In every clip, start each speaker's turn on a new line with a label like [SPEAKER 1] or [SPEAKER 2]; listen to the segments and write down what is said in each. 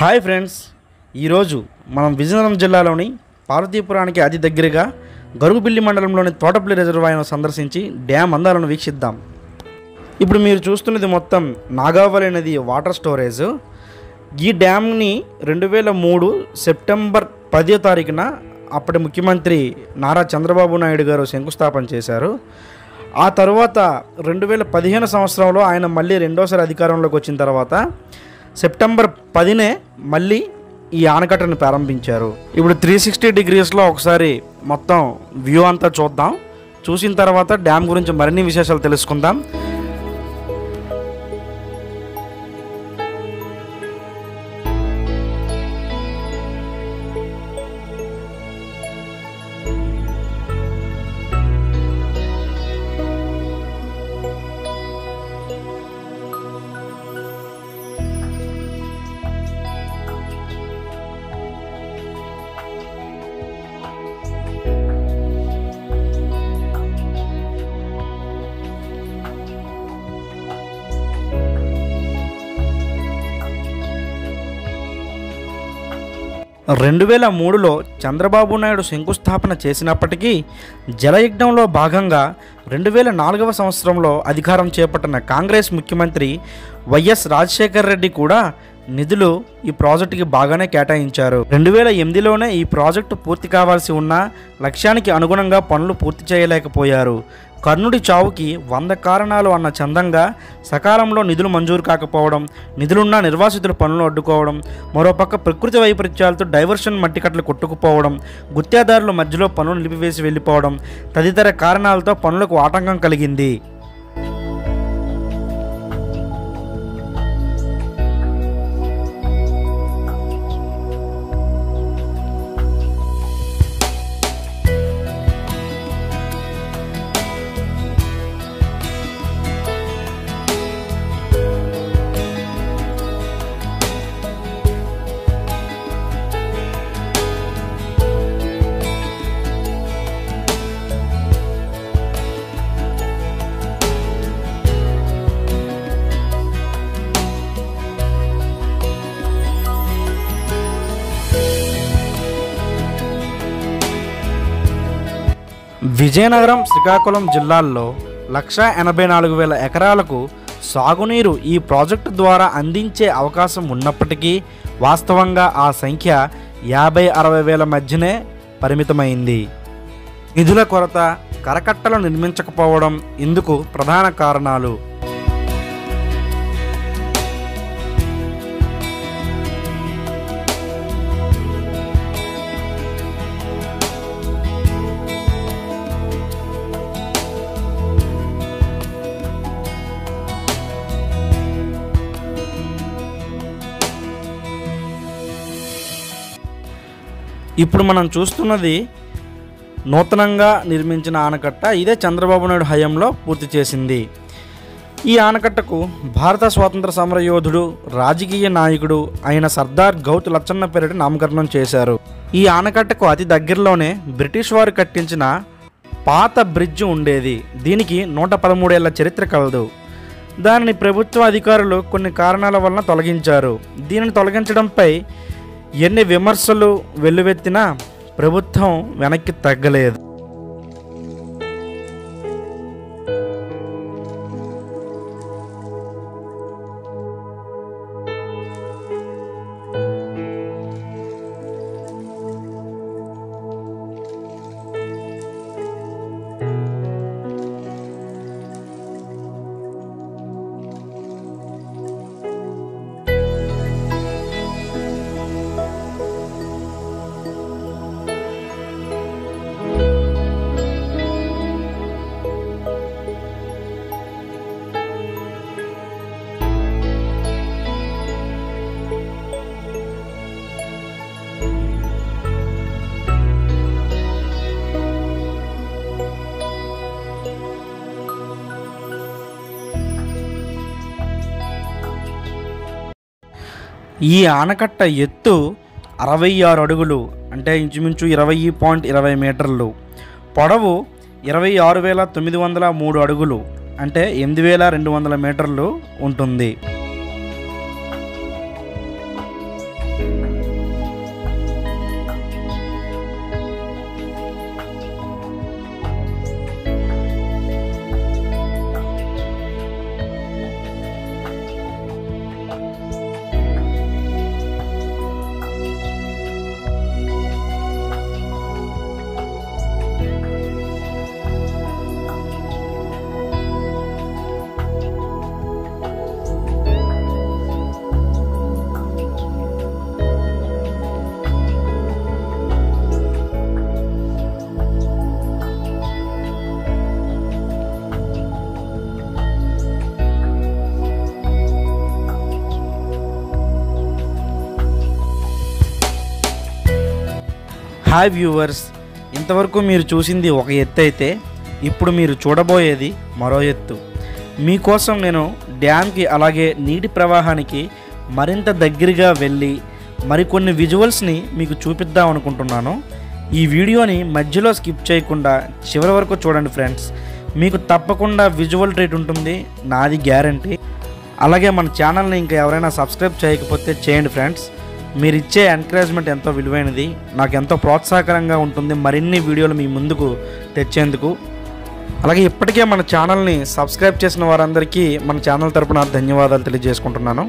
[SPEAKER 1] hi friends ఈరోజు మనం విజయనగరం జిల్లాలోని పార్వతీపురానికి అతి దగ్గరగా గరుగుబిల్లి మండలంలోని తోటపల్లి రిజర్వాయర్ను సందర్శించి డ్యామ్ అందాలను వీక్షిద్దాం ఇప్పుడు మీరు చూస్తున్నది మొత్తం నాగావళి నది వాటర్ స్టోరేజ్ ఈ డ్యామ్ని రెండు వేల మూడు సెప్టెంబర్ పదో తారీఖున అప్పటి ముఖ్యమంత్రి నారా చంద్రబాబు నాయుడు గారు శంకుస్థాపన చేశారు ఆ తర్వాత రెండు వేల పదిహేను సంవత్సరంలో ఆయన మళ్ళీ రెండోసారి అధికారంలోకి వచ్చిన తర్వాత సెప్టెంబర్ పదినే మళ్ళీ ఈ ఆనకట్టను ప్రారంభించారు ఇప్పుడు త్రీ సిక్స్టీ డిగ్రీస్లో ఒకసారి మొత్తం వ్యూ అంతా చూద్దాం చూసిన తర్వాత డ్యామ్ గురించి మరిన్ని విశేషాలు తెలుసుకుందాం రెండు వేల మూడులో చంద్రబాబు నాయుడు శంకుస్థాపన చేసినప్పటికీ జలయజ్ఞంలో భాగంగా రెండు వేల నాలుగవ సంవత్సరంలో అధికారం చేపట్టిన కాంగ్రెస్ ముఖ్యమంత్రి వైఎస్ రాజశేఖర్ రెడ్డి కూడా నిధులు ఈ ప్రాజెక్టుకి బాగానే కేటాయించారు రెండు వేల ఎనిమిదిలోనే ఈ ప్రాజెక్టు పూర్తి కావాల్సి ఉన్న లక్ష్యానికి అనుగుణంగా పనులు పూర్తి చేయలేకపోయారు కర్ణుడి చావుకి వంద కారణాలు అన్న చందంగా సకాలంలో నిధులు మంజూరు కాకపోవడం నిధులున్న నిర్వాసితుల పనులు అడ్డుకోవడం మరోపక్క ప్రకృతి వైపరీత్యాలతో డైవర్షన్ మట్టికట్లు కొట్టుకుపోవడం గుత్తేదారుల మధ్యలో పనులు నిలిపివేసి వెళ్ళిపోవడం తదితర కారణాలతో పనులకు ఆటంకం కలిగింది విజయనగరం శ్రీకాకుళం జిల్లాల్లో లక్ష ఎనభై నాలుగు వేల ఎకరాలకు సాగునీరు ఈ ప్రాజెక్టు ద్వారా అందించే అవకాశం ఉన్నప్పటికీ వాస్తవంగా ఆ సంఖ్య యాభై అరవై వేల మధ్యనే పరిమితమైంది నిధుల కొరత కరకట్టలు నిర్మించకపోవడం ఇందుకు ప్రధాన కారణాలు ఇప్పుడు మనం చూస్తున్నది నూతనంగా నిర్మించిన ఆనకట్ట ఇదే చంద్రబాబు నాయుడు హయాంలో పూర్తి చేసింది ఈ ఆనకట్టకు భారత స్వాతంత్ర సమర యోధుడు రాజకీయ నాయకుడు అయిన సర్దార్ గౌతు లచ్చన్న పేరిట నామకరణం చేశారు ఈ ఆనకట్టకు అతి దగ్గరలోనే బ్రిటిష్ వారు కట్టించిన పాత బ్రిడ్జ్ ఉండేది దీనికి నూట పదమూడేళ్ల చరిత్ర కలదు దానిని ప్రభుత్వ అధికారులు కొన్ని కారణాల వలన తొలగించారు దీనిని తొలగించడంపై ఎన్ని విమర్శలు వెల్లువెత్తినా ప్రభుత్వం వెనక్కి తగ్గలేదు ఈ ఆనకట్ట ఎత్తు అరవై ఆరు అడుగులు అంటే ఇంచుమించు ఇరవై పాయింట్ ఇరవై మీటర్లు పొడవు ఇరవై ఆరు వేల తొమ్మిది వందల మూడు అడుగులు అంటే ఎనిమిది వేల రెండు వందల మీటర్లు ఉంటుంది హాయ్ వ్యూవర్స్ ఇంతవరకు మీరు చూసింది ఒక ఎత్తు అయితే ఇప్పుడు మీరు చూడబోయేది మరో ఎత్తు మీకోసం నేను డ్యామ్కి అలాగే నీటి ప్రవాహానికి మరింత దగ్గరగా వెళ్ళి మరికొన్ని విజువల్స్ని మీకు చూపిద్దాం అనుకుంటున్నాను ఈ వీడియోని మధ్యలో స్కిప్ చేయకుండా చివరి వరకు చూడండి ఫ్రెండ్స్ మీకు తప్పకుండా విజువల్ ట్రీట్ ఉంటుంది నాది గ్యారంటీ అలాగే మన ఛానల్ని ఇంకా ఎవరైనా సబ్స్క్రైబ్ చేయకపోతే చేయండి ఫ్రెండ్స్ మీరు ఇచ్చే ఎంకరేజ్మెంట్ ఎంతో విలువైనది నాకు ఎంతో ప్రోత్సాహకరంగా ఉంటుంది మరిన్ని వీడియోలు మీ ముందుకు తెచ్చేందుకు అలాగే ఇప్పటికే మన ఛానల్ని సబ్స్క్రైబ్ చేసిన వారందరికీ మన ఛానల్ తరపున ధన్యవాదాలు తెలియజేసుకుంటున్నాను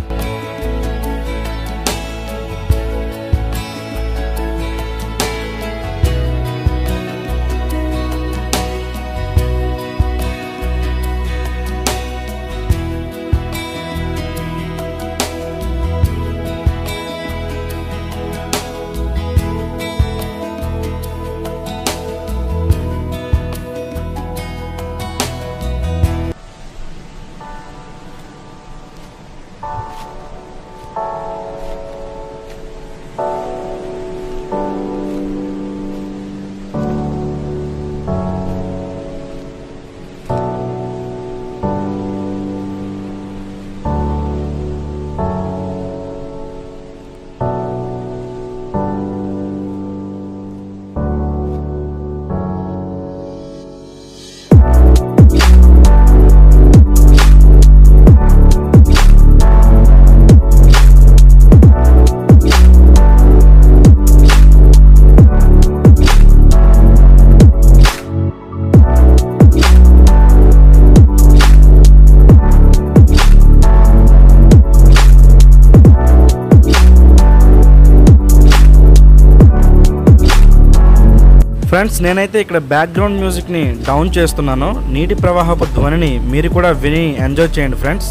[SPEAKER 1] ఫ్రెండ్స్ నేనైతే ఇక్కడ బ్యాక్గ్రౌండ్ మ్యూజిక్ని డౌన్ చేస్తున్నాను నీటి ప్రవాహపు ధ్వనిని మీరు కూడా విని ఎంజాయ్ చేయండి ఫ్రెండ్స్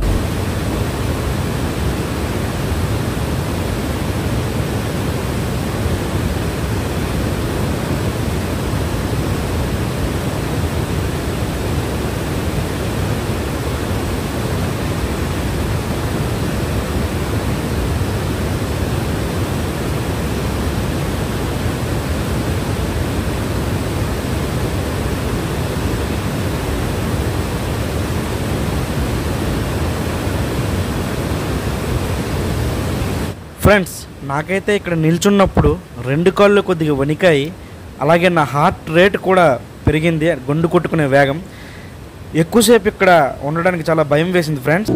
[SPEAKER 1] ఫ్రెండ్స్ నాకైతే ఇక్కడ నిల్చున్నప్పుడు రెండు కాళ్ళు కొద్దిగా వణికాయి అలాగే నా హార్ట్ రేట్ కూడా పెరిగింది గుండు కొట్టుకునే వేగం ఎక్కువసేపు ఇక్కడ ఉండడానికి చాలా భయం వేసింది ఫ్రెండ్స్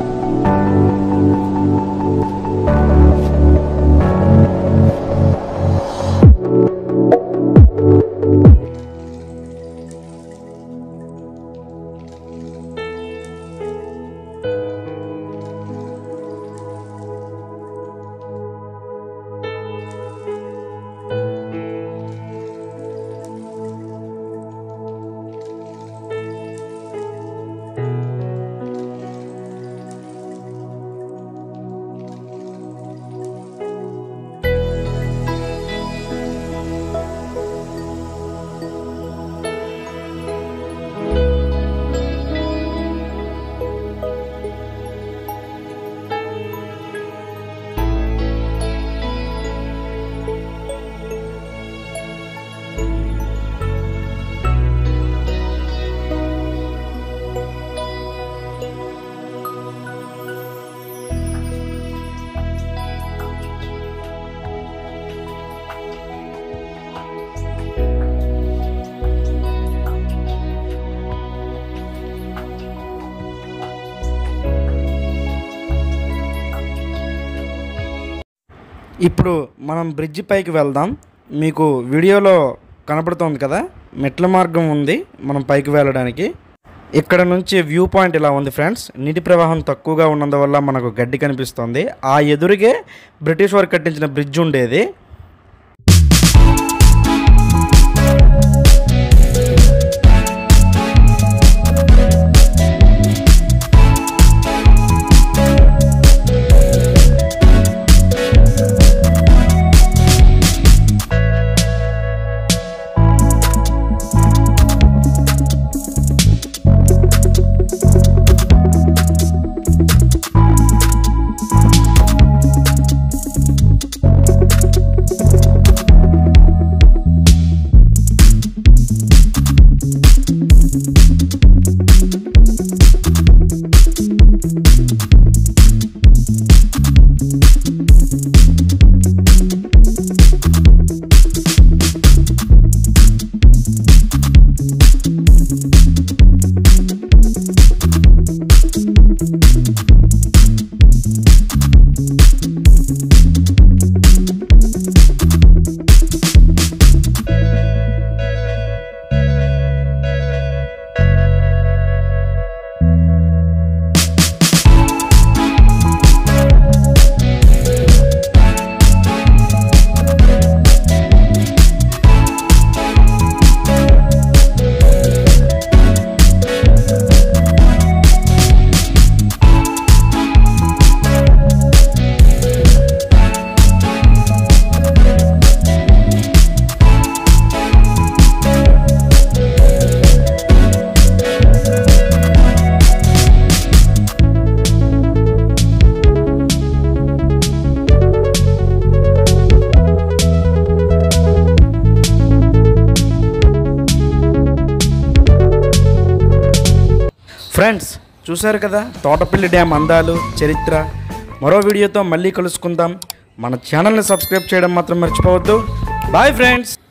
[SPEAKER 1] ఇప్పుడు మనం బ్రిడ్జి పైకి వెళ్దాం మీకు వీడియోలో కనపడుతోంది కదా మెట్ల మార్గం ఉంది మనం పైకి వెళ్ళడానికి ఇక్కడ నుంచి వ్యూ పాయింట్ ఇలా ఉంది ఫ్రెండ్స్ నీటి ప్రవాహం తక్కువగా ఉన్నందువల్ల మనకు గడ్డి కనిపిస్తుంది ఆ ఎదురుగే బ్రిటిష్ వారు కట్టించిన బ్రిడ్జ్ ఉండేది ఫ్రెండ్స్ చూశారు కదా తోటపల్లి డ్యామ్ అందాలు చరిత్ర మరో వీడియోతో మళ్ళీ కలుసుకుందాం మన ఛానల్ని సబ్స్క్రైబ్ చేయడం మాత్రం మర్చిపోవద్దు బాయ్ ఫ్రెండ్స్